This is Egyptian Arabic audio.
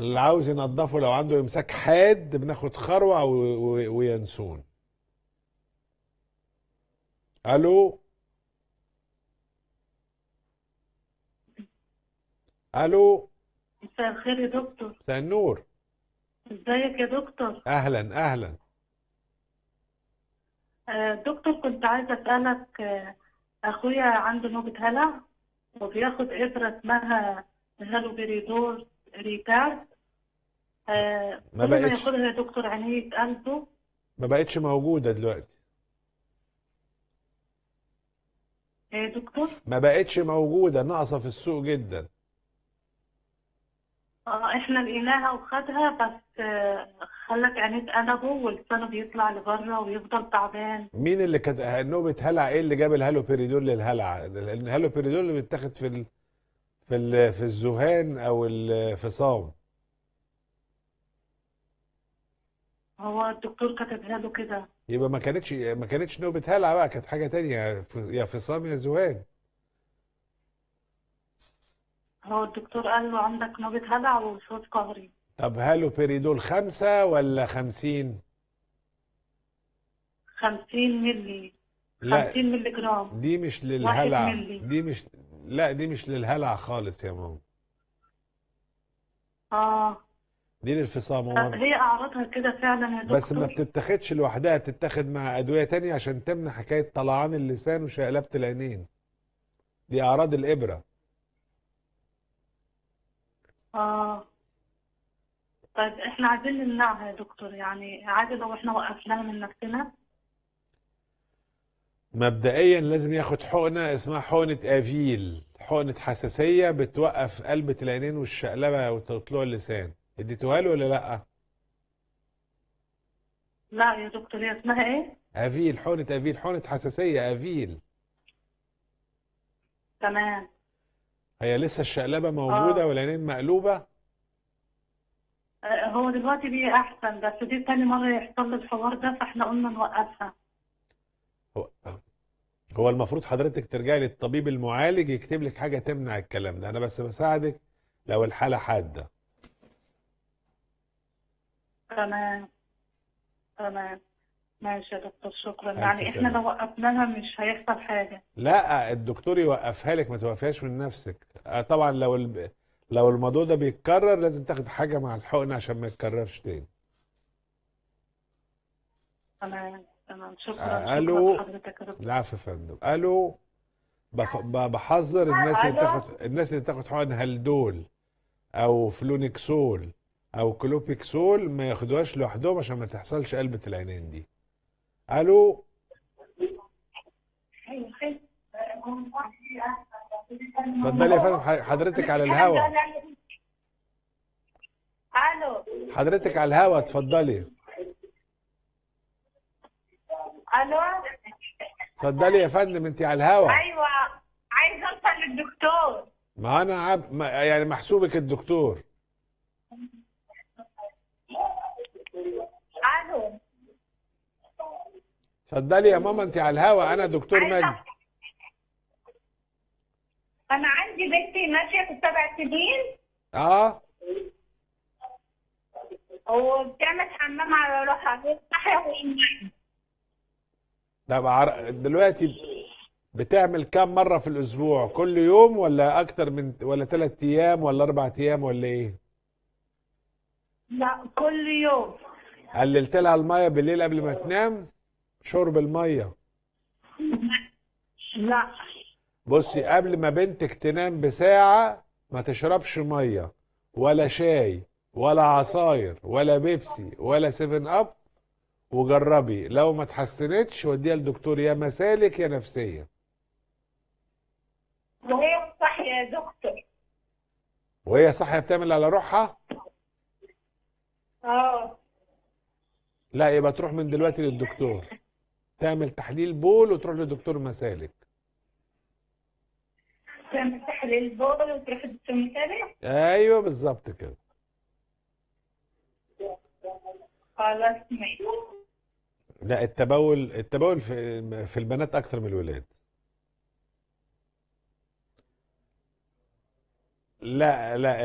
اللي عاوز ينضفه لو عنده امساك حاد بناخد خروع و- و- وينسون الو الو مساء الخير يا دكتور مساء النور ازيك يا دكتور اهلا اهلا آه، دكتور كنت عايزة أسألك آه، أخويا عنده نوبة هلع وبياخد إبرة اسمها هالوبريدور ريتارد آه، ما كل ما بقتش ياخدها يا دكتور عينيه يتقلبوا ما بقتش موجودة دلوقتي يا دكتور ما بقتش موجودة ناقصة في السوق جدا اه احنا لقيناها وخدها بس آه، خلت عينيه اتقلبوا ولسانه بيطلع لبره ويفضل تعبان مين اللي كانت نوبة هلع ايه اللي جاب الهالوبيريدول للهلع الهالوبيريدول اللي بيتاخد في ال... في ال... في الذهان او الفصام هو الدكتور كتبها له كده يبقى ما كانتش ما كانتش نوبة هلع بقى كانت حاجة تانية ف- يا فصام يا ذهان هو الدكتور قال له عندك نوبة هلع وصوت قهري طب هالوبيريدول خمسة ولا خمسين خمسين ملي لا خمسين ملي جرام دي مش واحد للهلع ملي دي مش لا دي مش للهلع خالص يا ماما اه دي للفصام هو طب هي أعراضها كده فعلا يا بس ما دكتور بتتاخدش لوحدها تتاخد مع أدوية تانية عشان تمنع حكاية طلعان اللسان وشقلبة العينين دي أعراض الإبرة اه طيب احنا عايزين نمنعها يا دكتور يعني عادي لو احنا وقفناها من نفسنا مبدئيا لازم ياخد حقنة اسمها حقنة افيل حقنة حساسية بتوقف قلبة العينين والشقلبة وطلوع اللسان اديتوها له ولا لا لا يا دكتور هي اسمها ايه افيل حقنة افيل حقنة حساسية افيل تمام هي لسه الشقلبة موجودة اه والعينين مقلوبة آه، هو دلوقتي بيه احسن بس دي تاني مرة يحصل لي الحوار ده فاحنا قلنا نوقفها هو هو المفروض حضرتك ترجعي للطبيب المعالج يكتب لك حاجة تمنع الكلام ده انا بس بساعدك لو الحالة حادة تمام تمام ماشي يا دكتور شكرا ألف يعني احنا سلامة لو وقفناها مش هيحصل حاجة لا الدكتور يوقفها لك ما توقفهاش من نفسك آه، طبعا لو الب... لو الموضوع ده بيتكرر لازم تاخد حاجة مع الحقن عشان ما يتكررش تاني تمام تمام شكرا آه، شكرا الو لحضرتك يا دكتور العفو يا فندم الو بف... ب- بحذر الناس اللي الو بتاخد الناس اللي بتاخد حقن هالدول او فلونكسول او كلوبيكسول ما ياخدوهاش لوحدهم عشان ما تحصلش قلبة العينين دي الو اتفضلي يا فندم ح- حضرتك على الهوا الو حضرتك على الهوا اتفضلي الو اتفضلي يا فندم انت على الهوا ايوه عايزه اوصل للدكتور ما انا عب... ما يعني محسوبك الدكتور الو اتفضلي يا ماما انت على الهوا انا دكتور عايزه مجدي انا عندي بنتي ماشيه في سبع سنين اه وبتعمل حمام على روحها صحيح وإنجاز. طب عر... دلوقتي بتعمل كام مرة في الأسبوع؟ كل يوم ولا أكتر من ولا ثلاث أيام ولا أربع أيام ولا إيه؟ لا كل يوم قللت لها المية بالليل قبل ما تنام؟ شرب المية لا بصي قبل ما بنتك تنام بساعة ما تشربش مية ولا شاي ولا عصاير ولا بيبسي ولا سيفن أب وجربي لو ما اتحسنتش وديها لدكتور يا مسالك يا نفسية وهي صحية يا دكتور وهي صاحية بتعمل على روحها؟ اه لا يبقى تروح من دلوقتي للدكتور تعمل تحليل بول وتروح لدكتور مسالك تعمل تحليل بول وتروح الدكتور مثالي ايوه بالظبط كده خلاص ماشي لا التبول التبول في في البنات اكتر من الولاد لا لا